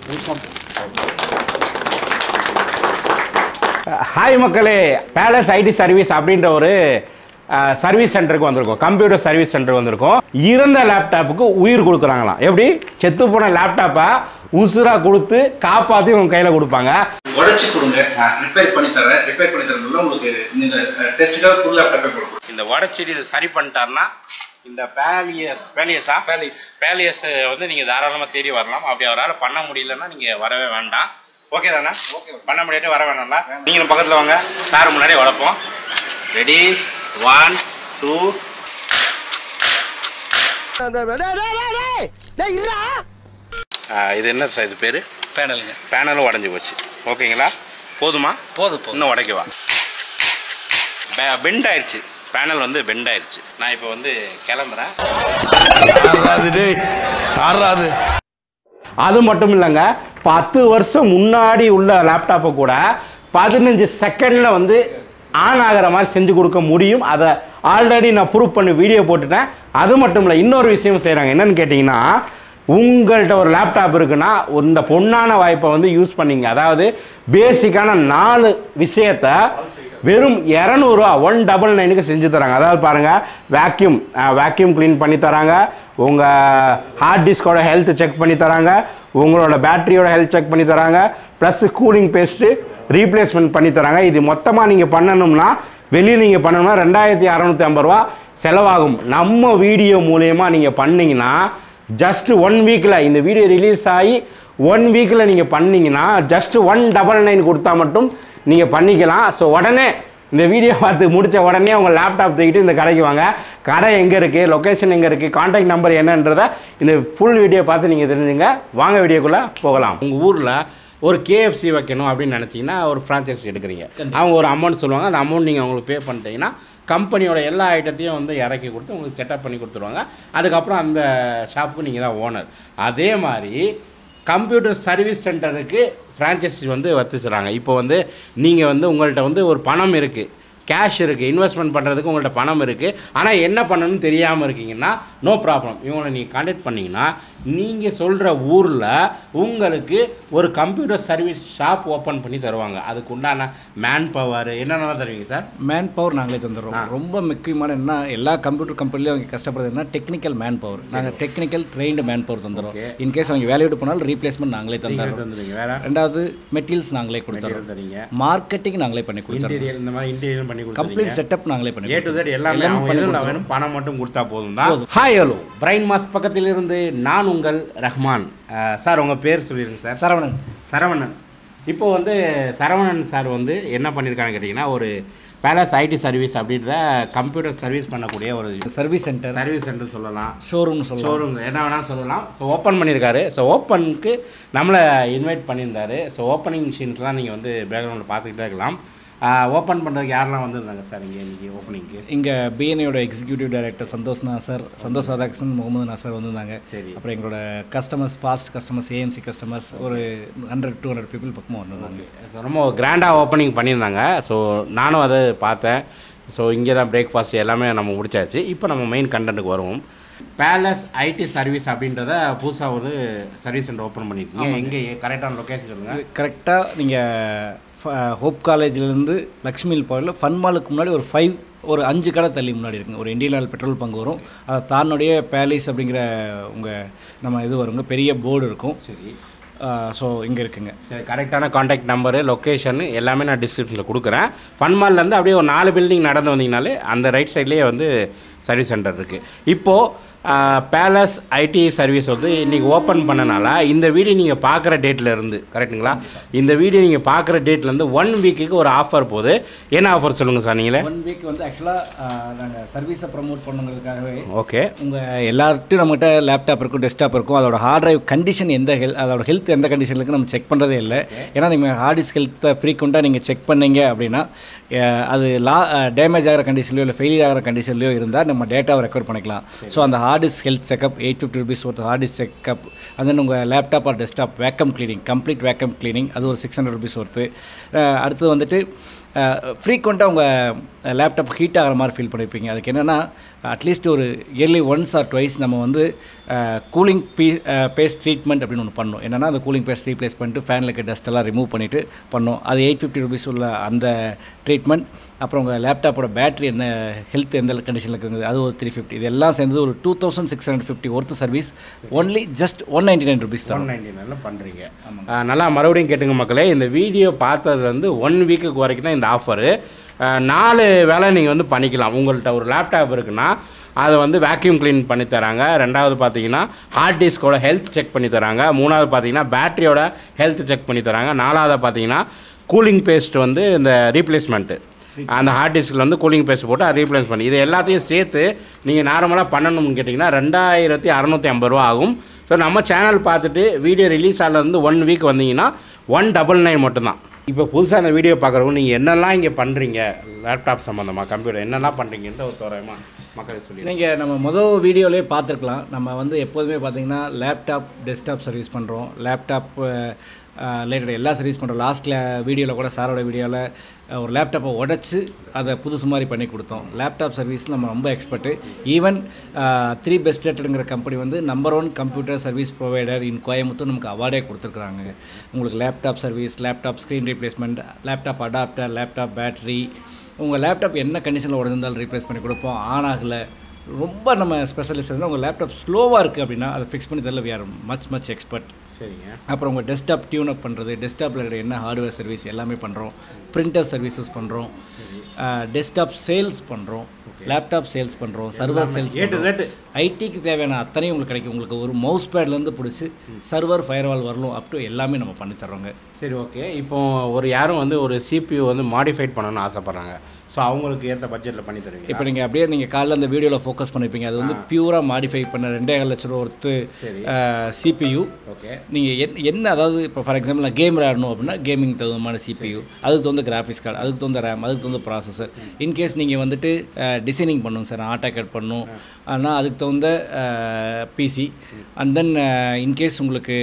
Hi மக்களே palace IT service அப்படின்ற ஒரு சர்வீஸ் சென்டருக்கு வந்திருக்கோம் கம்ப்யூட்டர் சர்வீஸ் சென்டருக்கு வந்திருக்கோம் இறந்த லேப்டாப்புக்கு உயிர் கொடுக்குறாங்களாம் எப்படி செத்து போன லேப்டாப்பை உசுரா கொடுத்து காப்பாற்றி உங்க கையில் கொடுப்பாங்க உடைச்சு கொடுங்க ரிப்பேர் பண்ணி தரேன் ரிப்பேர் பண்ணி தரதுல உங்களுக்கு இந்த டெஸ்ட்டுக்காக புது லேப்டாப்பே கொடுக்கும் இந்த வடச்செடி இதை சரி பண்ணிட்டாருன்னா இந்த பேலியஸ் பேலியஸா Palace. பேலியஸ் வந்து நீங்கள் தாராளமாக தேடி வரலாம் அப்படி அவரால் பண்ண முடியலன்னா நீங்கள் வரவே வேண்டாம் ஓகே தானே பண்ண முடியாட்டி வர வேணாம்ல நீங்களும் பக்கத்தில் வாங்க சார் முன்னாடி வளர்ப்போம் ரெடி ஒன் டூ இது என்ன சார் இது பேர் பேனலுங்க பேனலும் உடஞ்சி போச்சு ஓகேங்களா போதுமா போதும் போதும் இன்னும் உடைக்கவா பெண்ட் ஆயிடுச்சு பேனல் வந்து பெண்ட் ஆயிடுச்சு நான் இப்போ வந்து கிளம்புறேன் ஆறாது டேய் ஆறாது அது மட்டும் இல்லைங்க பத்து வருஷம் முன்னாடி உள்ள லேப்டாப்பை கூட பதினஞ்சு செகண்டில் வந்து ஆன் ஆகிற மாதிரி செஞ்சு கொடுக்க முடியும் அதை ஆல்ரெடி நான் ப்ரூவ் பண்ணி வீடியோ போட்டுட்டேன் அது மட்டும் இல்லை இன்னொரு விஷயம் செய்கிறாங்க என்னன்னு கேட்டிங்கன்னா உங்கள்கிட்ட ஒரு லேப்டாப் இருக்குன்னா இந்த பொண்ணான வாய்ப்பை வந்து யூஸ் பண்ணீங்க அதாவது பேசிக்கான நாலு விஷயத்த வெறும் இரநூறுவா ஒன் டபுள் நைனுக்கு செஞ்சு தராங்க அதாவது பாருங்கள் வேக்யூம் வேக்யூம் க்ளீன் பண்ணி தராங்க உங்கள் ஹார்ட் டிஸ்கோட ஹெல்த் செக் பண்ணி தராங்க உங்களோட பேட்டரியோட ஹெல்த் செக் பண்ணி தராங்க ப்ளஸ் கூலிங் பேஸ்ட்டு ரீப்ளேஸ்மெண்ட் பண்ணி தராங்க இது மொத்தமாக நீங்கள் பண்ணணும்னா வெளியே நீங்கள் பண்ணணும்னா ரெண்டாயிரத்தி அறநூற்றி ஐம்பது ரூபா செலவாகும் நம்ம வீடியோ மூலயமா நீங்கள் பண்ணீங்கன்னா ஜஸ்ட் ஒன் வீக்கில் இந்த வீடியோ ரிலீஸ் ஆகி ஒன் வீக்கில் நீங்கள் பண்ணீங்கன்னா ஜஸ்ட் ஒன் டபுள் நைன் கொடுத்தா மட்டும் நீங்கள் பண்ணிக்கலாம் ஸோ உடனே இந்த வீடியோ பார்த்து முடிச்ச உடனே உங்கள் லேப்டாப் தூக்கிட்டு இந்த கடைக்கு வாங்க கடை எங்கே இருக்குது லொக்கேஷன் எங்கே இருக்குது காண்டாக்ட் நம்பர் என்னன்றதை இந்த ஃபுல் வீடியோ பார்த்து நீங்கள் தெரிஞ்சுங்க வாங்க வீடியோக்குள்ளே போகலாம் உங்கள் ஊரில் ஒரு கேஎஃப்சி வைக்கணும் அப்படின்னு நினச்சிங்கன்னா ஒரு ஃப்ரான்ச்சைஸ் எடுக்கிறீங்க அவங்க ஒரு அமௌண்ட் சொல்லுவாங்க அந்த அமௌண்ட் நீங்கள் அவங்களுக்கு பே பண்ணிட்டீங்கன்னா கம்பெனியோட எல்லா ஐட்டத்தையும் வந்து இறக்கி கொடுத்து உங்களுக்கு செட்டப் பண்ணி கொடுத்துருவாங்க அதுக்கப்புறம் அந்த ஷாப்புக்கு நீங்கள் தான் ஓனர் அதே மாதிரி கம்ப்யூட்டர் சர்வீஸ் சென்டருக்கு ஃப்ரான்ச்சைசி வந்து வச்சுச்சுறாங்க இப்போ வந்து நீங்கள் வந்து உங்கள்கிட்ட வந்து ஒரு பணம் இருக்குது கேஷ் இருக்குது இன்வெஸ்ட்மெண்ட் பண்ணுறதுக்கு உங்கள்கிட்ட பணம் இருக்குது ஆனால் என்ன பண்ணணும்னு தெரியாமல் இருக்கீங்கன்னா நோ ப்ராப்ளம் இவங்களை நீங்கள் கான்டாக்ட் பண்ணிங்கன்னா நீங்கள் சொல்கிற ஊரில் உங்களுக்கு ஒரு கம்ப்யூட்டர் சர்வீஸ் ஷாப் ஓப்பன் பண்ணி தருவாங்க அதுக்கு உண்டான மேன் பவர் என்னென்னலாம் தருவீங்க சார் மேன் பவர் நாங்களே தந்துடுறோம் ரொம்ப முக்கியமான என்ன எல்லா கம்ப்யூட்டர் கம்பெனிலையும் அவங்க கஷ்டப்படுறதுன்னா டெக்னிக்கல் மேன் பவர் நாங்கள் டெக்னிக்கல் ட்ரெயின்டு மேன் பவர் தந்துடுறோம் இன்கேஸ் அவங்க வேலையை விட்டு போனாலும் ரீப்ளேஸ்மெண்ட் நாங்களே தந்துடுறோம் தந்துடுவீங்க வேற ரெண்டாவது மெட்டீரியல்ஸ் நாங்களே கொடுத்துறோம் தரீங்க மார்க்கெட்டிங் நாங்களே பண்ணி கொடுத்துறோம் இன்டீரியர் இந்த மாதிரி இன்டீரியர் பண்ணி கொடுத்துருவீங்க கம்ப்ளீட் செட்டப் நாங்களே பண்ணி ஏ டு கொடுத்துறோம். Z எல்லாமே எல்லாமே அவங்க பண்ணி இதில் கொடுத்துறோம். வெறும் பணம் மட்டும் கொடுத்தா போதும் தான் ஹாய் ஹலோ பிரைன் மாஸ் பக்கத்தில் இருந்து நான் உங்கள் ரஹ்மான் அஹ், சார் உங்கள் பேர் சொல்லிடுங்க சார் சரவணன் சரவணன் இப்போ வந்து சரவணன் சார் வந்து என்ன பண்ணியிருக்கான்னு கேட்டிங்கன்னா ஒரு பேலஸ் ஐடி சர்வீஸ் அப்படின்ற கம்ப்யூட்டர் சர்வீஸ் பண்ணக்கூடிய ஒரு சர்வீஸ் சென்டர் சர்வீஸ் சென்டர் சொல்லலாம் ஷோரூம் சொல்லலாம் ஷோரூம் என்ன வேணாலும் சொல்லலாம் ஸோ ஓப்பன் பண்ணியிருக்காரு ஸோ ஓப்பனுக்கு நம்மளை இன்வைட் பண்ணியிருந்தாரு ஸோ ஓப்பனிங் மிஷின்ஸ்லாம் நீங்கள் வந்து பேக்ரவுண்டில் பார்த்துக்கிட்டே இருக்கலாம் ஓப்பன் பண்ணுறதுக்கு யாரெல்லாம் வந்திருந்தாங்க சார் இங்கே இன்றைக்கி ஓப்பனிங்க்கு இங்கே பிஎன்ஏயோட எக்ஸிக்யூட்டிவ் டைரக்டர் சந்தோஷ் நாசர் சந்தோஷ் ராதாகிருஷ்ணன் முகமது நாசர் வந்திருந்தாங்க சரி. அப்புறம் எங்களோட customers past customers AMC customers ஒரு ஹண்ட்ரட் டூ ஹண்ட்ரட் பீப்புள் பக்கமாக வந்திருந்தாங்க ஸோ ரொம்ப கிராண்டாக ஓப்பனிங் பண்ணியிருந்தாங்க ஸோ நானும் அதை பார்த்தேன் ஸோ இங்கே தான் பிரேக்ஃபாஸ்ட் எல்லாமே நம்ம முடிச்சாச்சு இப்போ நம்ம மெயின் கண்டென்ட்டுக்கு வருவோம் பேலஸ் ஐடி சர்வீஸ் அப்படின்றத புதுசாக ஒரு சர்வீஸ் சென்டர் ஓப்பன் பண்ணியிருக்கீங்க எங்கே கரெக்டான லொக்கேஷன் சொல்லுங்கள் கரெக்டாக நீங்கள் ஹோப் காலேஜ்லேருந்து லக்ஷ்மி பவரில் ஃபன் மாலுக்கு முன்னாடி ஒரு ஃபைவ் ஒரு அஞ்சு கடை தள்ளி முன்னாடி இருக்குங்க ஒரு இந்தியன் ஆயில் பெட்ரோல் பங்கு வரும் அதை தானுடைய பேலஸ் அப்படிங்கிற உங்கள் நம்ம இது வருங்க பெரிய போர்டு இருக்கும் சரி ஸோ இங்கே இருக்குங்க சரி கரெக்டான காண்டாக்ட் நம்பரு லொக்கேஷன் எல்லாமே நான் டிஸ்கிரிப்ஷனில் கொடுக்குறேன் ஃபன் மால்லேருந்து அப்படியே ஒரு நாலு பில்டிங் நடந்து வந்தீங்கனாலே அந்த ரைட் சைட்லேயே வந்து சர்வீஸ் சென்டர் இருக்குது இப்போது பேலஸ் ஐடி சர்வீஸ் வந்து இன்றைக்கி ஓப்பன் பண்ணனால இந்த வீடியோ நீங்கள் பார்க்குற டேட்டில் இருந்து கரெக்ட்டுங்களா இந்த வீடியோ நீங்கள் பார்க்குற டேட்லேருந்து ஒன் வீக்குக்கு ஒரு ஆஃபர் போகுது என்ன ஆஃபர் சொல்லுங்கள் சார் நீங்களே ஒன் வீக் வந்து ஆக்சுவலாக நாங்கள் சர்வீஸை ப்ரமோட் பண்ணுங்கிறதுக்காகவே ஓகே உங்கள் எல்லார்ட்டும் நம்மகிட்ட லேப்டாப் இருக்கும் டெஸ்க்டாப் இருக்கும் அதோட ஹார்ட் டிரைவ் கண்டிஷன் எந்த ஹெல் அதோட ஹெல்த் எந்த கண்டிஷனில் இருக்கு நம்ம செக் பண்ணுறதே இல்லை ஏன்னா நீங்கள் ஹார்ட் டிஸ்க் ஹெல்த்தை ஃப்ரீக்வெண்ட்டாக நீங்கள் செக் பண்ணீங்க அப்படின்னா அஹ், அது லா டேமேஜ் ஆகிற கண்டிஷன்லையோ இல்லை ஃபெயிலியர் ஆகிற கண்டிஷன்லையோ இருந்தால் நம்ம டேட்டாவை ரெக்கவர் பண்ணிக்கலாம் ஸோ அந்த hard disk health checkup eight fifty rupees ஒருத்த hard disk checkup and then உங்கள் laptop or desktop vacuum cleaning complete vacuum cleaning அது ஒரு சிக்ஸ் ஹண்ட்ரட் ருபீஸ் ஒருத்து அடுத்தது வந்துட்டு ஃப்ரீக்வெண்ட்டாக உங்கள் லேப்டாப் ஹீட் ஆகிற மாதிரி ஃபீல் பண்ணியிருப்பீங்க அதுக்கு என்னென்னா அட்லீஸ்ட் ஒரு இயர்லி ஒன்ஸ் ஆர் ட்வைஸ் நம்ம வந்து கூலிங் பீ பேஸ்ட் ட்ரீட்மெண்ட் அப்படின்னு ஒன்று பண்ணோம் என்னென்னா அந்த கூலிங் பேஸ்ட் ரீப்ளேஸ் பண்ணிட்டு ஃபேனில் இருக்க dust எல்லாம் ரிமூவ் பண்ணிவிட்டு பண்ணோம் அது எயிட் ஃபிஃப்டி ருபீஸ் உள்ள அந்த ட்ரீட்மெண்ட் அப்புறம் உங்கள் லேப்டாப்போட பேட்டரி என்ன ஹெல்த் எந்த கண்டிஷனில் இருக்குது அது ஒரு த்ரீ ஃபிஃப்டி இதெல்லாம் சேர்ந்து ஒரு two thousand six hundred fifty worth service only just one ninety nine rupees one தான் நைன்டி நைனில் பண்ணுறீங்க நல்லா மறுபடியும் கேட்டுங்க மக்களே இந்த வீடியோ பார்த்ததுல இருந்து ஒன் வீக்குக்கு வரைக்கும் தான் இந்த ஆஃபரு நாலு வேலை நீங்கள் வந்து பண்ணிக்கலாம் உங்கள்கிட்ட ஒரு லேப்டாப் இருக்குன்னா அதை வந்து வேக்யூம் க்ளீன் பண்ணி தராங்க ரெண்டாவது பார்த்தீங்கன்னா ஹார்ட் டிஸ்கோட ஹெல்த் செக் பண்ணி தராங்க மூணாவது பார்த்தீங்கன்னா பேட்டரியோட ஹெல்த் செக் பண்ணி தராங்க நாலாவது பார்த்தீங்கன்னா கூலிங் பேஸ்ட் வந்து இந்த ரீப்ளேஸ்மெண்ட்டு அந்த ஹார்ட் டிஸ்கில் வந்து கூலிங் பேஸ்ட் போட்டு அதை ரீப்ளேஸ் பண்ணி இது எல்லாத்தையும் சேர்த்து நீங்கள் நார்மலாக பண்ணணும்னு கேட்டிங்கன்னா ரெண்டாயிரத்தி அறநூற்றி ஐம்பது ரூபா ஆகும் ஸோ நம்ம சேனல் பார்த்துட்டு வீடியோ ரிலீஸ் ஆனது ஒன் வீக் வந்தீங்கன்னா ஒன் டபுள் நைன் மட்டும்தான் இப்போ புதுசாக அந்த வீடியோ பார்க்குறவங்க நீங்கள் என்னெல்லாம் இங்கே பண்ணுறீங்க லேப்டாப் சம்மந்தமாக கம்ப்யூட்டர் என்னெல்லாம் பண்ணுறீங்கன்ட்டு ஒரு தோராயமாக மக்களுக்கு சொல்லி நீங்கள் நம்ம மொதல் வீடியோலேயே பார்த்துருக்கலாம் நம்ம வந்து எப்போதுமே பார்த்தீங்கன்னா லேப்டாப் டெஸ்க்டாப் சர்வீஸ் பண்ணுறோம் லேப்டாப் ரிலேட்டட் எல்லா சர்வீஸ் பண்ணுறோம் லாஸ்ட் வீடியோவில் கூட சாரோட வீடியோவில் ஒரு லேப்டாப்பை உடச்சி அதை புதுசு மாதிரி பண்ணி கொடுத்தோம் லேப்டாப் சர்வீஸ் நம்ம ரொம்ப எக்ஸ்பர்ட்டு ஈவன் த்ரீ பெஸ்ட் ரேட்டடுங்கிற கம்பெனி வந்து number one computer service provider in Coimbatore நமக்கு அவார்டே கொடுத்துருக்குறாங்க உங்களுக்கு laptop service laptop screen replacement laptop adapter laptop battery உங்கள் லேப்டாப் என்ன கண்டிஷனில் உடஞ்சிருந்தாலும் ரீப்ளேஸ் பண்ணி கொடுப்போம் ஆன் ஆகலை ரொம்ப நம்ம ஸ்பெஷலிஸ்ட் இருந்தால் உங்கள் லேப்டாப் ஸ்லோவாக இருக்குது அப்படின்னா அதை ஃபிக்ஸ் பண்ணி தரல we are much much expert சரிங்க அப்புறம் உங்கள் டெஸ்க்டாப் டியூன் அப் பண்ணுறது டெஸ்க்டாப்பில் இருக்கிற என்ன ஹார்ட்வேர் சர்வீஸ் எல்லாமே பண்ணுறோம் பிரிண்டர் சர்வீசஸ் பண்ணுறோம் டெஸ்க்டாப் சேல்ஸ் பண்ணுறோம் லேப்டாப் சேல்ஸ் பண்ணுறோம் server sales A to Z. ஐடிக்கு தேவையான அத்தனையும் உங்களுக்கு கிடைக்கும் உங்களுக்கு ஒரு மவுஸ் பேட்லேருந்து பிடிச்சி சர்வர் ஃபயர்வால் வரலும் அப் டு எல்லாமே நம்ம பண்ணி தர்றோங்க சரி ஓகே இப்போ ஒரு யாரும் வந்து ஒரு சிபியூ வந்து மாடிஃபைட் பண்ணணும்னு ஆசைப்பட்றாங்க ஸோ அவங்களுக்கு ஏற்ற பட்ஜெட்டில் பண்ணி தருவீங்க இப்போ நீங்கள் அப்படியே நீங்கள் காலைல அந்த வீடியோவில் ஃபோக்கஸ் பண்ணிருப்பீங்க அது வந்து பியூராக மாடிஃபை பண்ண ரெண்டே கால் லட்ச ரூபா ஒருத்து சரி. சிபியூ ஓகே நீங்கள் என் என்ன அதாவது இப்போ ஃபார் எக்ஸாம்பிள் நான் கேம் விளையாடணும் அப்படின்னா கேமிங் தகுந்தமான சிபியூ அதுக்கு தகுந்த கிராஃபிக்ஸ் கார்டு அதுக்கு தகுந்த ரேம் அதுக்கு தகுந்த ப்ராசஸர் இன்கேஸ் நீங்கள் வந்துட்டு டிசைனிங் பண்ணணும் சார் ஆட்டோ கேட் பண்ணணும் ஆனால் அதுக்கு தகுந்த பிசி அண்ட் தென் இன்கேஸ் உங்களுக்கு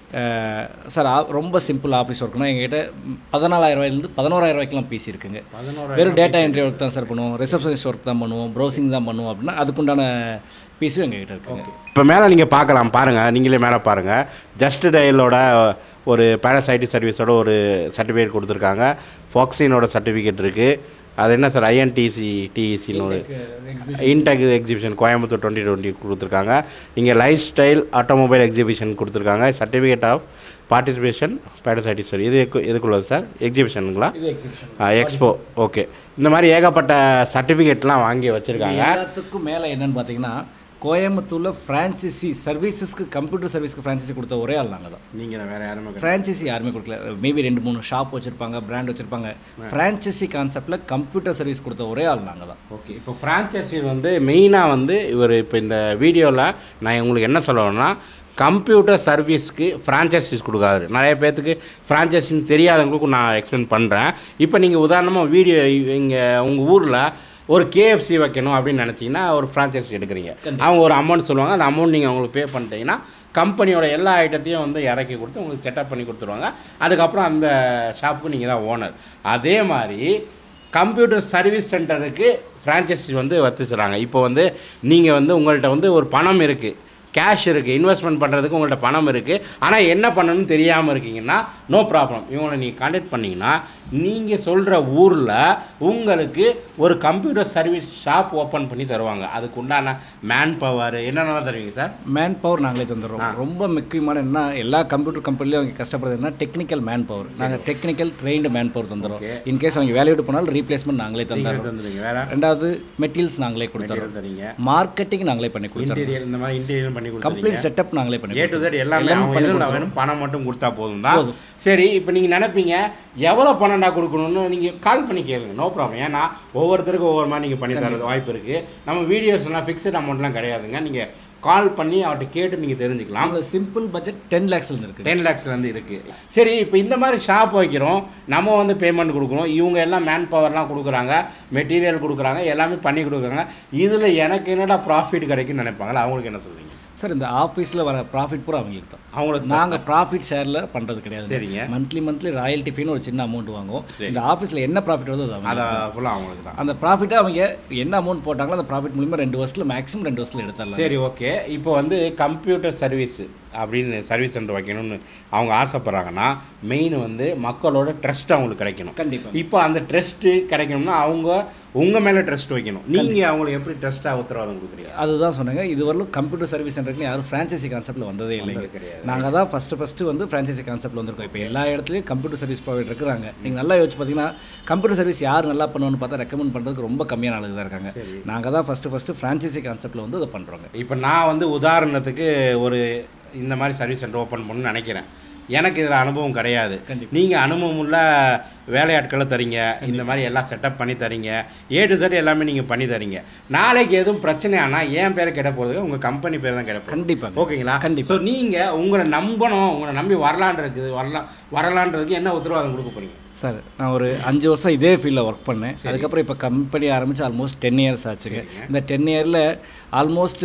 சார் ரொம்ப சிம்பிள் ஆஃபீஸ் ஒர்க்னா எங்ககிட்ட பதினாலாயிரம் ரூபாயிலேருந்து பதினோராயிரம் ரூபாய்க்குலாம் பிசி இருக்குங்க வெறும் டேட்டா என்ட்ரி ஒர்க் தான் சார் பண்ணுவோம் ரிசப்ஷனிஸ்ட் ஒர்க் தான் பண்ணுவோம் ப்ரௌசிங் தான் பண்ணுவோம் அப்படின்னா அதுக்குண்டான பிசியும் எங்ககிட்ட இருக்குங்க இப்போ மேலே நீங்கள் பார்க்கலாம் பாருங்கள் நீங்களே மேலே பாருங்கள் ஜஸ்ட் டயலோட ஒரு பேராசைட்டி சர்வீஸோட ஒரு சர்டிஃபிகேட் கொடுத்துருக்காங்க ஃபாக்ஸினோட சர்டிஃபிகேட் இருக்குது அது என்ன சார் ஐஎன்டிசி டிஇசின்னு ஒரு Intec exhibition Coimbatore twenty twenty கொடுத்துருக்காங்க இங்கே லைஃப் ஸ்டைல் ஆட்டோமொபைல் எக்ஸிபிஷன் கொடுத்துருக்காங்க சர்டிஃபிகேட் ஆஃப் பார்ட்டிசிபேஷன் பேராசைட்டி சார் இது எக்கு- எதுக்குள்ளது சார் எக்ஸிபிஷனுங்களா எக்ஸ்போ ஓகே இந்த மாதிரி ஏகப்பட்ட சர்டிஃபிகேட்லாம் வாங்கி வச்சுருக்காங்க எல்லாத்துக்கும் மேலே என்னன்னு பார்த்தீங்கன்னா கோயம்புத்தூரில் ஃப்ரான்ச்சைசி சர்வீசஸ்க்கு கம்ப்யூட்டர் சர்வீஸ்க்கு ஃப்ரான்ச்சைசி கொடுத்த ஒரே ஆள் நாங்கள் தான் நீங்கள் தான் வேறு யாருமே கிடையாது. ஃப்ரான்ச்சைசி யாருமே கொடுக்கல மேபி ரெண்டு மூணு ஷாப் வச்சுருப்பாங்க பிராண்ட் வச்சுருப்பாங்க ஃப்ரான்ச்சைசி கான்செப்டில் கம்ப்யூட்டர் சர்வீஸ் கொடுத்த ஒரே ஆள் நாங்கள் தான் ஓகே இப்போ ஃப்ரான்ச்சைசி வந்து மெயினாக வந்து இவர் இப்போ இந்த வீடியோவில் நான் உங்களுக்கு என்ன சொல்லணும்னா கம்ப்யூட்டர் சர்வீஸ்க்கு ஃப்ரான்ச்சைசிஸ் கொடுக்காது நிறைய பேர்த்துக்கு ஃப்ரான்ச்சைசின்னு தெரியாதவங்களுக்கும் நான் எக்ஸ்பிளைன் பண்ணுறேன் இப்போ நீங்கள் உதாரணமாக வீடியோ இங்கே உங்கள் ஊரில் ஒரு கேஎஃப்சி வைக்கணும் அப்படின்னு நினச்சிங்கன்னா ஒரு ஃப்ரான்ச்சைசி எடுக்கிறீங்க அவங்க ஒரு அமௌண்ட் சொல்லுவாங்க அந்த அமௌண்ட் நீங்கள் அவங்களுக்கு பே பண்ணிட்டீங்கன்னா கம்பெனியோட எல்லா ஐட்டத்தையும் வந்து இறக்கி கொடுத்து உங்களுக்கு செட்டப் பண்ணி கொடுத்துருவாங்க அதுக்கப்புறம் அந்த ஷாப்புக்கு நீங்கள் தான் ஓனர் அதே மாதிரி கம்ப்யூட்டர் சர்வீஸ் சென்டருக்கு ஃப்ரான்ச்சைசி வந்து வச்சுச்சுறாங்க இப்போ வந்து நீங்கள் வந்து உங்கள்கிட்ட வந்து ஒரு பணம் இருக்குது கேஷ் இருக்குது இன்வெஸ்ட்மெண்ட் பண்ணுறதுக்கு உங்கள்கிட்ட பணம் இருக்குது ஆனால் என்ன பண்ணணும்னு தெரியாமல் இருக்கீங்கன்னா நோ ப்ராப்ளம் இவங்களை நீங்கள் கான்டாக்ட் பண்ணிங்கன்னா நீங்கள் சொல்கிற ஊரில் உங்களுக்கு ஒரு கம்ப்யூட்டர் சர்வீஸ் ஷாப் ஓப்பன் பண்ணி தருவாங்க அதுக்கு உண்டான மேன் பவர் என்னென்னலாம் தருவீங்க சார் மேன் பவர் நாங்களே தந்துடுறோம் ரொம்ப முக்கியமான என்ன எல்லா கம்ப்யூட்டர் கம்பெனிலையும் அவங்க கஷ்டப்படுறது என்ன டெக்னிக்கல் மேன் பவர் நாங்கள் டெக்னிக்கல் ட்ரெயின்டு மேன் பவர் தந்துடுறோம் இன்கேஸ் அவங்க வேலையை விட்டு போனாலும் ரீப்ளேஸ்மெண்ட் நாங்களே தந்துடுறோம் தந்துடுவீங்க வேறு ரெண்டாவது மெட்டீரியல்ஸ் நாங்களே கொடுத்துறோம் தரீங்க மார்க்கெட்டிங் நாங்களே பண்ணி கொடுத்துறோம் இன்டீரியர் இந்த மாதிரி இன்டீரியர் பண்ணி கொடுத்துருங்க கம்ப்ளீட் செட்டப் நாங்களே பண்ணி ஏ டு கொடுத்துறோம். Z எல்லாமே எல்லாமே அவங்க பண்ணி எதுவும் கொடுத்துறோம். வெறும் பணம் மட்டும் கொடுத்தா போதும் தான் சரி இப்போ நீங்கள் நினைப்பீங்க எவ்வளோ பணம்டா கொடுக்கணும்னு நீங்கள் கால் பண்ணி கேளுங்க நோ ப்ராப்ளம் ஏன்னா ஒவ்வொருத்தருக்கும் ஒவ்வொரு மாதிரி நீங்கள் பண்ணி தரது வாய்ப்பு இருக்குது நம்ம வீடியோஸ்லாம் ஃபிக்ஸ்ட் அமௌண்ட்லாம் கிடையாதுங்க நீங்கள் கால் பண்ணி அவர்கிட்ட கேட்டு நீங்கள் தெரிஞ்சுக்கலாம் நம்மளோட சிம்பிள் பட்ஜெட் டென் லேக்ஸ்லேருந்து இருக்குது டென் லேக்ஸ்லேருந்து இருக்குது சரி இப்போ இந்த மாதிரி ஷாப் வைக்கிறோம் நம்ம வந்து பேமெண்ட் கொடுக்குறோம் இவங்க எல்லாம் மேன் பவர்லாம் கொடுக்குறாங்க மெட்டீரியல் கொடுக்குறாங்க எல்லாமே பண்ணி கொடுக்குறாங்க இதில் எனக்கு என்னடா ப்ராஃபிட் கிடைக்கும்னு நினைப்பாங்களா அவங்களுக்கு என்ன சொல்கிறீங்க சார் இந்த ஆஃபீஸில் வர ப்ராஃபிட் பூரா அவங்களுக்கு தான் அவங்களுக்கு நாங்கள் ப்ராஃபிட் ஷேரில் பண்ணுறது கிடையாது சரிங்க. மந்த்லி மந்த்லி ராயல்ட்டி ஃபீன்னு ஒரு சின்ன அமௌண்ட் வாங்குவோம் சரி. இந்த ஆஃபீஸில் என்ன ப்ராஃபிட் வருதோ அது அதை அவங்க ஃபுல்லாக அவங்களுக்கு தான் அந்த ப்ராஃபிட்டை அவங்க என்ன அமௌண்ட் போட்டாங்களோ அந்த ப்ராஃபிட் மூலியமாக ரெண்டு வருஷத்தில் மேக்ஸிமம் ரெண்டு வருஷத்தில் எடுத்துடலாம் சரி ஓகே இப்போ வந்து கம்ப்யூட்டர் சர்வீஸ் அப்படின்னு சர்வீஸ் சென்டர் வைக்கணும்னு அவங்க ஆசைப்பட்றாங்கன்னா மெயின் வந்து மக்களோட ட்ரஸ்ட் அவங்களுக்கு கிடைக்கணும் கண்டிப்பாக இப்போ அந்த ட்ரஸ்ட்டு கிடைக்கணும்னா அவங்க உங்கள் மேலே ட்ரஸ்ட் வைக்கணும் நீங்கள் அவங்களுக்கு எப்படி ட்ரஸ்ட்டாக உத்தரவாதம் கொடுக்குறீங்க அதுதான் சொன்னாங்க இதுவரையிலும் கம்ப்யூட்டர் சர்வீஸ் சென்டருக்கு யாரும் ஃப்ரான்ச்சைசி கான்செப்ட்டில் வந்ததே இல்லைங்க வந்தது கிடையாது. நாங்கள் தான் ஃபஸ்ட்டு ஃபஸ்ட்டு வந்து ஃப்ரான்ச்சைசி கான்செப்ட்டில் வந்திருக்கோம் இப்போ எல்லா இடத்துலையும் கம்ப்யூட்டர் சர்வீஸ் ப்ரொவைடர் இருக்கிறாங்க நீங்கள் நல்லா யோசிச்சு பார்த்தீங்கன்னா கம்ப்யூட்டர் சர்வீஸ் யார் நல்லா பண்ணுவோன்னு பார்த்தா ரெக்கமெண்ட் பண்ணுறதுக்கு ரொம்ப கம்மியான ஆளுங்க தான் இருக்காங்க நாங்கள் தான் ஃபஸ்ட்டு ஃபஸ்ட்டு ஃப்ரான்ச்சைசி கான்செப்ட்டில் வந்து அதை பண்ணுறோங்க இப்போ நான் வந்து உதாரணத்துக்கு ஒரு இந்த மாதிரி சர்வீஸ் சென்டர் ஓப்பன் பண்ணணும்னு நினைக்கிறேன் எனக்கு இதில் அனுபவம் கிடையாது கண்டிப்பா. நீங்கள் அனுபவம் உள்ள வேலையாட்களை தரீங்க இந்த மாதிரி எல்லாம் செட்டப் பண்ணி தரீங்க ஏ டு Z எல்லாமே நீங்கள் பண்ணி தரீங்க நாளைக்கு எதுவும் பிரச்சனை ஆனால் என் பேரை கிட போகிறதுக்கு உங்கள் கம்பெனி பேர் தான் கிட போகுது கண்டிப்பாக ஓகேங்களா கண்டிப்பா. ஸோ நீங்கள் உங்களை நம்பணும் உங்களை நம்பி வரலான்றது வரலாம் வரலான்றதுக்கு என்ன உத்தரவாதம் கொடுக்க போறீங்க சார் நான் ஒரு அஞ்சு வருஷம் இதே ஃபீல்டில் ஒர்க் பண்ணேன் அதுக்கப்புறம் இப்போ கம்பெனி ஆரம்பித்து ஆல்மோஸ்ட் டென் இயர்ஸ் ஆச்சுங்க இந்த டென் இயரில் ஆல்மோஸ்ட்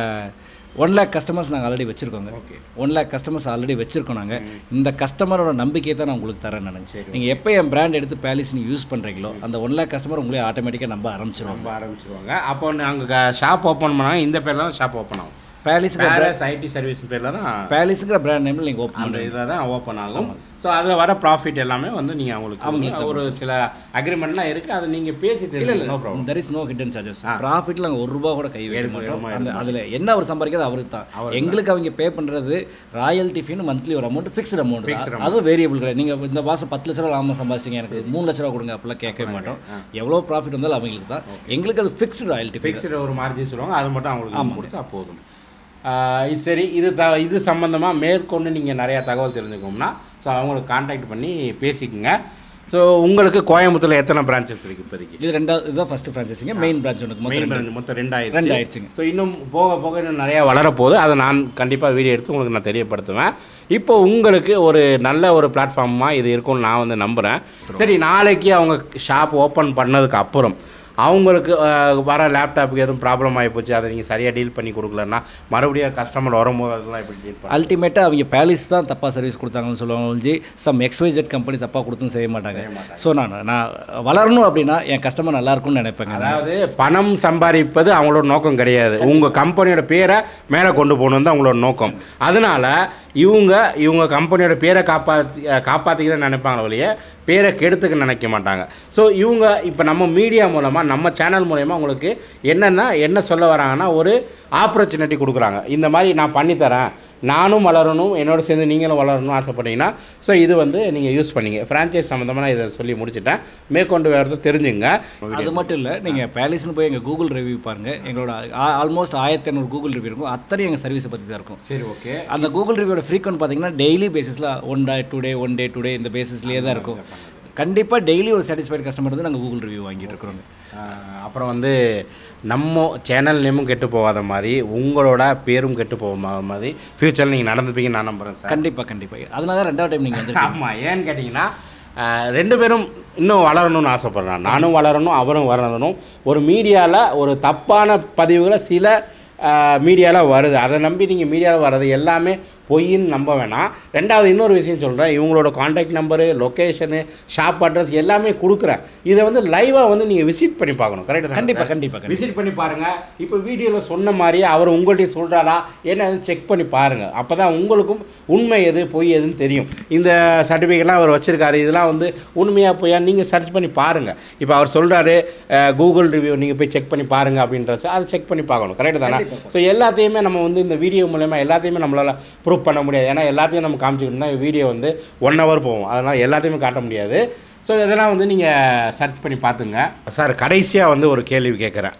ஒன் லேக் கஸ்டமர்ஸ் நாங்கள் ஆல்ரெடி வச்சுருக்கோங்க okay one lakh customers already வச்சுருக்கோம் நாங்கள் இந்த கஸ்டமரோட நம்பிக்கையை தான் நான் உங்களுக்கு தரேன் நான் சரி. நீங்கள் எப்போ என் பிராண்ட் எடுத்து பேலிஸ் நீங்கள் யூஸ் பண்ணுறீங்களோ அந்த ஒன் லேக் கஸ்டமர் உங்களே ஆட்டோமேட்டிக்காக நம்ப ஆரம்பிச்சிருவாங்க ரொம்ப ஆரம்பிச்சிருவாங்க அப்போ நாங்கள் ஷாப் ஓப்பன் பண்ணாங்க இந்த பேரில் தான் ஷாப் ஓப்பன் ஆகும் பேலிஸுங்கிற பேரஸ் ஐடி சர்வீஸ் பேரில் தான் பேலிஸுங்கிற பிராண்ட் நேமில் நீங்கள் ஓப்பன் அந்த பண்ணுறீங்க இதில் தான் ஓப்பன் ஆகும் ஸோ அதில் வர ப்ராஃபிட் எல்லாமே வந்து நீங்கள் அவங்களுக்கு ஒரு சில அக்ரிமெண்ட்லாம் இருக்குது அதை நீங்கள் பேசி இல்லை தெரியல இல்லை no problem there is no hidden charges ah. ப்ராஃபிட்டில் நாங்கள் ஒரு ரூபா கூட கை வைக்க எடுக்க- மாட்டோம் எடுக்க அந்த மாட்டோம். அதில் என்ன அவர் சம்பாதிக்கிறது அவருக்கு தான் அவருக்கு எங்களுக்கு அவங்க பே பண்ணுறது ராயல்ட்டி ஃபீனு மந்த்லி ஒரு அமௌண்ட் ஃபிக்ஸ்டு அமௌண்ட் Fixed தான் amount. அது வேரியபிள் கிடையாது நீங்கள் இந்த மாதம் பத்து லட்ச ரூபா லாபம் சம்பாதிச்சிட்டீங்க எனக்கு மூணு லட்ச ரூபா கொடுங்க அப்படிலாம் கேட்கவே மாட்டோம் எவ்வளோ ப்ராஃபிட் வந்தாலும் அவங்களுக்கு தான் எங்களுக்கு அது ஃபிக்ஸ்டு ராயல்ட்டி ஃபீஸ் ஃபிக்ஸ்டு ஒரு மார்ஜின் சொல்லுவாங்க அது மட்டும் அவங்களுக்கு கொடுத்தா போதும் ஆஹ் இது சரி இது த இது சம்மந்தமாக மேற்கொண்டு நீங்கள் நிறையா தகவல் தெரிஞ்சுக்கணும்னா ஸோ அவங்களுக்கு காண்டாக்ட் பண்ணி பேசிக்கோங்க ஸோ உங்களுக்கு கோயம்புத்தூர்ல எத்தனை பிரான்ச்சஸ் இருக்குது இப்போதைக்கு இது ரெண்டாவது இதுதான் ஃபஸ்ட்டு ஃப்ரான்ச்சைஸிங்க மெயின் பிரான்ச் ஒன்று மொத்தம் மெயின் ரெண்டு. பிரான்ச் மொத்தம் ரெண்டாயிரம் ரெண்டு ஆயிடுச்சுங்க ஸோ இன்னும் போக போக இன்னும் நிறையா வளரப்போகுது அதை நான் கண்டிப்பாக வீடியோ எடுத்து உங்களுக்கு நான் தெரியப்படுத்துவேன் இப்போ உங்களுக்கு ஒரு நல்ல ஒரு பிளாட்ஃபார்மாக இது இருக்கும்னு நான் வந்து நம்புகிறேன் சரி நாளைக்கு அவங்க ஷாப் ஓப்பன் பண்ணதுக்கு அப்புறம் அவங்களுக்கு அஹ், வர லேப்டாப்புக்கு எதுவும் ப்ராப்ளம் ஆகி போச்சு அதை நீங்கள் சரியாக டீல் பண்ணி கொடுக்கலன்னா மறுபடியும் கஸ்டமர் வரும்போது அதெல்லாம் எப்படி டீல் பண்ண அல்டிமேட்டாக அவங்க பேலிஸ் தான் தப்பாக சர்வீஸ் கொடுத்தாங்கன்னு சொல்லுவாங்க ஒழிஞ்சு சம் எக்ஸ்வைஜெட் கம்பெனி தப்பாக கொடுத்தும் செய்ய மாட்டாங்க ஸோ நான் நான் வளரணும் அப்படின்னா என் கஸ்டமர் நல்லா இருக்கும்னு நினைப்பேங்க நான். அதாவது பணம் சம்பாதிப்பது அவங்களோட நோக்கம் கிடையாது உங்கள் கம்பெனியோட பேரை மேலே கொண்டு போகணும் தான் அவங்களோட நோக்கம் அதனால இவங்க இவங்க கம்பெனியோட பேரை காப்பாற்றி காப்பாற்றிக்க தான் நினைப்பாங்க வழிய பேரை கெடுத்துக்க நினைக்க மாட்டாங்க ஸோ இவங்க இப்போ நம்ம மீடியா மூலமாக நம்ம சேனல் மூலயமா உங்களுக்கு என்னென்னா என்ன சொல்ல வராங்கன்னா ஒரு ஆப்பர்ச்சுனிட்டி கொடுக்குறாங்க இந்த மாதிரி நான் பண்ணித்தரேன் நானும் வளரணும் என்னோட சேர்ந்து நீங்களும் வளரணும் ஆசைப்பட்டீங்கன்னா ஸோ இது வந்து நீங்கள் யூஸ் பண்ணீங்க ஃப்ரான்ச்சைஸ் சம்மந்தமாக நான் இதை சொல்லி முடிச்சிட்டேன் மேற்கொண்டு வேறு தெரிஞ்சுங்க அது மட்டும் இல்லை நீங்கள் பேலிஸ்னு போய் எங்கள் கூகுள் ரிவ்யூ பாருங்கள் எங்களோட ஆல்மோஸ்ட் ஆயிரத்தி ஐநூறு கூகுள் ரிவ்யூ இருக்கும் அத்தனை எங்கள் சர்வீஸை பற்றி தான் இருக்கும் சரி ஓகே அந்த கூகுள் ரிவ்யூட ஃப்ரீக்வெண்ட் பார்த்தீங்கன்னா daily basis one day two day one day two day இந்த பேசிஸ்லேயே தான் இருக்கும் கண்டிப்பாக டெய்லி ஒரு சாட்டிஸ்ஃபைட் கஸ்டமர் வந்து நாங்கள் கூகுள் ரிவ்யூ வாங்கிட்டு இருக்கிறோங்க ஆஹ் அப்புறம் வந்து நம்ம சேனல் நேமும் கெட்டு போகாத மாதிரி உங்களோட பேரும் கெட்டு போகாத மாதிரி ஃப்யூச்சரில் நீங்கள் நடந்துப்பீங்கன்னு நான் நம்புகிறேன் சார் கண்டிப்பாக கண்டிப்பாக அதனால தான் ரெண்டாவது டைம் நீங்கள் வந்து ஆமாம் ஏன்னு கேட்டிங்கன்னா ஆஹ் ரெண்டு பேரும் இன்னும் வளரணும்னு ஆசைப்பட்றேன் நானும் வளரணும் அவரும் வளரணும் ஒரு மீடியாவில் ஒரு தப்பான பதிவுகளை சில மீடியாவில் வருது அதை நம்பி நீங்கள் மீடியாவில் வர்றது எல்லாமே பொய்ன்னு நம்ப வேணாம் ரெண்டாவது இன்னொரு விஷயம் சொல்கிறேன் இவங்களோட contact number location shop address எல்லாமே கொடுக்குறேன் இதை வந்து லைவாக வந்து நீங்கள் விசிட் பண்ணி பார்க்கணும் கரெக்டாக கண்டிப்பாக கண்டிப்பாக கண்டிப்பாக விசிட் பண்ணி பாருங்கள் இப்போ வீடியோவில் சொன்ன மாதிரியே அவர் உங்கள்கிட்ட சொல்கிறாரா என்ன செக் பண்ணி பாருங்கள் அப்போ தான் உங்களுக்கும் உண்மை எது பொய் எதுன்னு தெரியும் இந்த சர்டிஃபிகேட்லாம் அவர் வச்சுருக்காரு இதெல்லாம் வந்து உண்மையாக பொய்யா நீங்கள் சர்ச் பண்ணி பாருங்கள் இப்போ அவர் சொல்கிறாரு கூகுள் ரிவ்யூ நீங்கள் போய் செக் பண்ணி பாருங்கள் அப்படின்றது அதை செக் பண்ணி பார்க்கணும் கரெக்டு தானே ஸோ எல்லாத்தையுமே நம்ம வந்து இந்த வீடியோ மூலயமா எல்லாத்தையுமே நம்மளால் ப்ரூவ் பண்ண முடியாது ஏன்னா எல்லாத்தையும் நம்ம காமிச்சிக்கிட்டோம்னா வீடியோ வந்து ஒன் ஹவர் போகும் அதனால் எல்லாத்தையுமே காட்ட முடியாது ஸோ இதெல்லாம் வந்து நீங்கள் சர்ச் பண்ணி பார்த்துங்க சார் கடைசியாக வந்து ஒரு கேள்வி கேட்குறேன்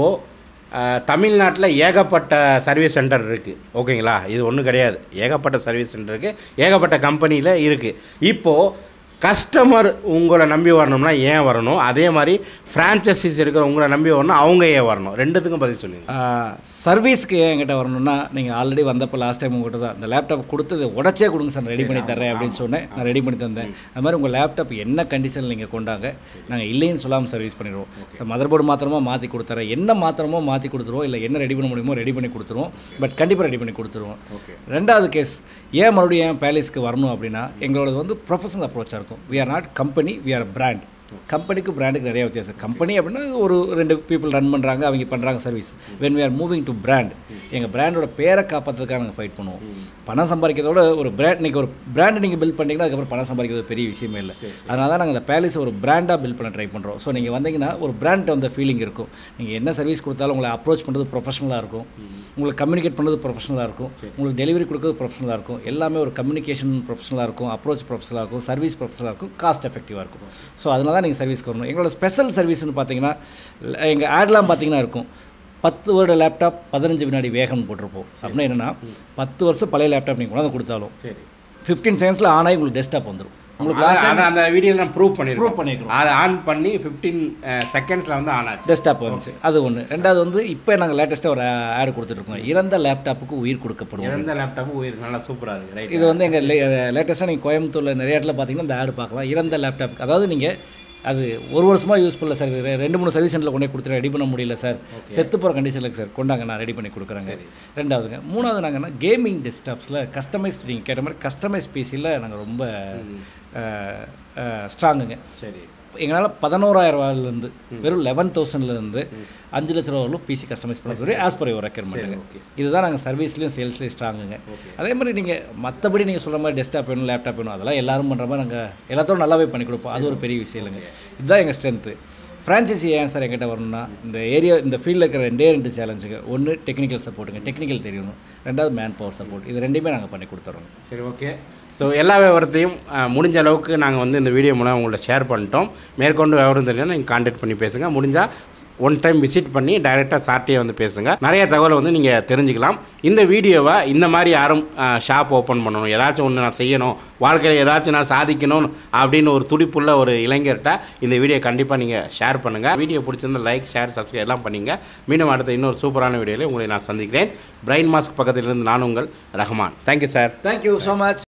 இப்போது தமிழ்நாட்டில் ஏகப்பட்ட சர்வீஸ் சென்டர் இருக்குது ஓகேங்களா இது ஒன்றும் கிடையாது ஏகப்பட்ட சர்வீஸ் சென்டர் இருக்குது ஏகப்பட்ட கம்பெனியில் இருக்குது இப்போது கஸ்டமர் உங்களை நம்பி வரணும்னா ஏன் வரணும் அதே மாதிரி ஃப்ரான்ச்சைசிஸ் எடுக்கிற உங்களை நம்பி வரணும் அவங்க ஏன் வரணும் ரெண்டுத்துக்கும் பதில் சொல்லுங்க சர்வீஸ்க்கு ஏன் என்கிட்ட வரணும்னா நீங்கள் ஆல்ரெடி வந்தப்போ லாஸ்ட் டைம் உங்கள்கிட்ட தான் இந்த லேப்டாப் கொடுத்தது உடச்சே கொடுங்க சார் ரெடி பண்ணி தரேன் அப்படின்னு சொன்னேன் நான் ரெடி பண்ணி தந்தேன் அது மாதிரி உங்கள் லேப்டாப் என்ன கண்டிஷனில் நீங்கள் கொண்டாங்க நாங்கள் இல்லைன்னு சொல்லாமல் சர்வீஸ் பண்ணிடுவோம் சார் மதர் போர்டு மாத்திரமா மாற்றி கொடுத்துறேன் என்ன மாத்திரமோ மாற்றி கொடுத்துருவோம் இல்லை என்ன ரெடி பண்ண முடியுமோ ரெடி பண்ணி கொடுத்துருவோம் பட் கண்டிப்பாக ரெடி பண்ணி கொடுத்துருவோம் ரெண்டாவது கேஸ் ஏன் மறுபடியும் ஏன் பேலஸ்க்கு வரணும் அப்படின்னா எங்களோட வந்து ப்ரொஃபஷனல் அப்ரோச்சாக இருக்கும் we are not company we are brand கம்பெனிக்கு பிராண்டுக்கு நிறைய வித்தியாசம் கம்பெனி அப்படின்னா ஒரு ரெண்டு பீப்புள் ரன் பண்ணுறாங்க அவங்க பண்ணுறாங்க service when we are moving to brand எங்கள் பிராண்டோட பேரை காப்பாற்றுறதுக்காக நாங்கள் ஃபைட் பண்ணுவோம் பணம் சம்பாதிக்கிறதோட ஒரு பிராண்ட் இன்றைக்கி ஒரு பிராண்ட் நீங்கள் பில்ட் பண்ணிங்கன்னா அதுக்கப்புறம் பணம் சம்பாதிக்கிறது பெரிய விஷயமே இல்லை அதனால தான் நாங்கள் அந்த பேலஸ் ஒரு பிராண்டாக பில்ட் பண்ண ட்ரை பண்ணுறோம் ஸோ நீங்கள் வந்தீங்கன்னா ஒரு பிராண்ட் அந்த ஃபீலிங் இருக்கும் நீங்கள் என்ன சர்வீஸ் கொடுத்தாலும் உங்களை அப்ரோச் பண்ணுறது ப்ரொஃபஷனலாக இருக்கும் உங்களுக்கு கம்யூனிகேட் பண்ணுறது ப்ரொஃபஷனலாக இருக்கும் உங்களுக்கு டெலிவரி கொடுக்குறது ப்ரொஃபஷனலாக இருக்கும் எல்லாமே ஒரு கம்யூனிகேஷன் ப்ரொஃபஷனலாக இருக்கும் அப்ரோச் ப்ரொஃபஷனலாக இருக்கும் சர்வீஸ் ப்ரொஃபஷனலாக இருக்கும் காஸ்ட் எஃபெக்டிவாக இருக்கும் ஸோ அதனால தான் நீங்கள் சர்வீஸ்க்கு வரணும் எங்களோட ஸ்பெஷல் சர்வீஸ்னு பார்த்தீங்கன்னா எங்கள் ஆட்லாம் பார்த்தீங்கன்னா இருக்கும் பத்து வருட லேப்டாப் பதினஞ்சு வினாடி வேகம்னு போட்டிருப்போம் அப்படின்னா என்னென்னா பத்து வருஷம் பழைய லேப்டாப் நீங்கள் கொண்டாந்து கொடுத்தாலும் ஃபிஃப்டீன் செகண்ட்ஸில் ஆன் ஆகி உங்களுக்கு டெஸ்க்டாப் வந்துடும் உங்களுக்கு லாஸ்ட் அதை அந்த வீடியோவில் நான் ப்ரூவ் Prove பண்ணிருக்கோம் பண்ணிருக்கோம். அதை ஆன் பண்ணி ஃபிஃப்டீன் செகண்ட்ஸில் வந்து ஆன் ஆச்சு டெஸ்க்டாப் வந்துச்சு அது ஒன்று ரெண்டாவது வந்து இப்போ நாங்கள் லேட்டஸ்ட்டாக ஒரு ஆட் கொடுத்துட்ருக்கோம் இறந்த லேப்டாப்புக்கு உயிர் கொடுக்கப்படும் இறந்த லேப்டாப்பு உயிர் நல்லா சூப்பராக இருக்குது ரைட் இது வந்து எங்கள் லேட்டஸ்ட்டாக நீங்கள் கோயம்புத்தூரில் நிறைய இடத்துல பார்த்தீங்கன்னா இந்த ஆடு பார்க்கலாம் இறந்த லேப்டாப் அதாவது நீங்கள் அது ஒரு வருஷமாக யூஸ் பண்ணல சார் இது ரெண்டு மூணு சர்வீஸ் சென்டரில் கொண்டு போய் கொடுத்து ரெடி பண்ண முடியல சார் செத்து போகிற கண்டிஷனில் சார் கொண்டாங்க நான் ரெடி பண்ணி கொடுக்குறேங்க ரெண்டாவதுங்க மூணாவது நாங்கன்னா கேமிங் டெஸ்க்டாப்ஸில் கஸ்டமைஸ்ட் நீங்கள் கேட்ட மாதிரி கஸ்டமைஸ் பிசியில் நாங்கள் ரொம்ப ஸ்ட்ராங்குங்க சரி எங்களால் பதினோராயிரம் ரூபாயிலேருந்து வெறும் லெவன் தௌசண்ட்லேருந்து அஞ்சு லட்ச ரூபா வரலும் பிசி கஸ்டமைஸ் பண்ணக்கூடிய ஆஸ் பர் யுவர் ரெக்யர்மெண்ட்டுங்க இதுதான் நாங்கள் சர்வீஸ்லையும் சேல்ஸ்லையும் ஸ்ட்ராங்குங்க அதே மாதிரி நீங்கள் மற்றபடி நீங்கள் சொல்கிற மாதிரி டெஸ்க்டாப் வேணும் லேப்டாப் வேணும் அதெல்லாம் எல்லாரும் பண்ணுற மாதிரி நாங்கள் எல்லாத்தோட நல்லாவே பண்ணி கொடுப்போம் அது ஒரு பெரிய விஷயம் இல்லைங்க இதுதான் எங்கள் ஸ்ட்ரென்த்து ஃப்ரான்ச்சைசி ஏன் சார் என்கிட்ட வரணும்னா இந்த ஏரியா இந்த ஃபீல்டில் இருக்கிற ரெண்டே ரெண்டு சேலஞ்சுங்க ஒன்று டெக்னிக்கல் சப்போர்ட்டுங்க டெக்னிக்கல் தெரியணும் ரெண்டாவது மேன் பவர் சப்போர்ட் இது ரெண்டுமே நாங்கள் பண்ணி கொடுத்துறோம் சரி ஓகே ஸோ எல்லா விவரத்தையும் அஹ், முடிஞ்ச அளவுக்கு நாங்கள் வந்து இந்த வீடியோ மூலம் உங்கள்ட்ட ஷேர் பண்ணிட்டோம் மேற்கொண்டு விவரம் தெரியலன்னா நீங்கள் காண்டாக்ட் பண்ணி பேசுங்க முடிஞ்சால் ஒன் டைம் விசிட் பண்ணி டைரெக்டாக சார்ட்டே வந்து பேசுங்க நிறைய தகவலை வந்து நீங்கள் தெரிஞ்சுக்கலாம் இந்த வீடியோவை இந்த மாதிரி யாரும் ஷாப் ஓப்பன் பண்ணணும் ஏதாச்சும் ஒன்று நான் செய்யணும் வாழ்க்கையில் ஏதாச்சும் நான் சாதிக்கணும் அப்படின்னு ஒரு துடிப்புள்ள ஒரு இளைஞர்கிட்ட இந்த வீடியோ கண்டிப்பாக நீங்கள் ஷேர் பண்ணுங்கள் வீடியோ பிடிச்சிருந்தா லைக் ஷேர் சப்ஸ்கிரைப் எல்லாம் பண்ணுங்க மீண்டும் அடுத்த இன்னொரு சூப்பரான வீடியோவில் உங்களை நான் சந்திக்கிறேன் பிரைன் மாஸ்க் பக்கத்திலிருந்து நான் உங்கள் Rahman thank you sir thank you so much